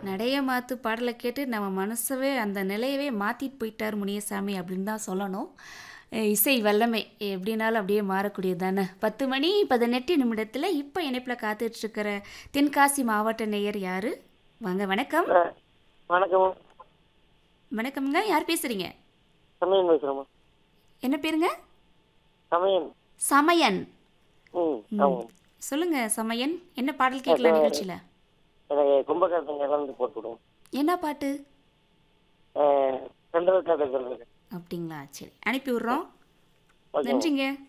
நடைய மாத்து பாடலை கேட்டு நம்ம மனசவே அந்த நிலையவே மாற்றிட்டு போயிட்டார் முனியசாமி அப்படின்னு தான் சொல்லணும் அஹ் இசை வல்லமை எப்படினாலும் அப்படியே மாறக்கூடியது தானே பத்து மணி பதினெட்டு நிமிடத்தில் இப்போ இணைப்பில் காத்துட்ருக்கிற தென்காசி மாவட்ட நேயர் யார் வாங்க வணக்கம் ஆ, வணக்கம் வணக்கம்ங்க யார் பேசுகிறீங்க சமயன் பேசுகிறேம்மா என்ன பேருங்க சமயன் சமயன் ம் ஆமாம் சொல்லுங்க சமயன் என்ன பாடல் கேட்கலாம் நிகழ்ச்சியில் எனக்கு கும்பகரத்தங்க இறந்து போட்டு விடுவோம் என்ன பாட்டு சென்ட்ரல் கதை சொல்லுங்க அப்படிங்களா சரி அனுப்பி விட்றோம் ஓகே நன்றிங்க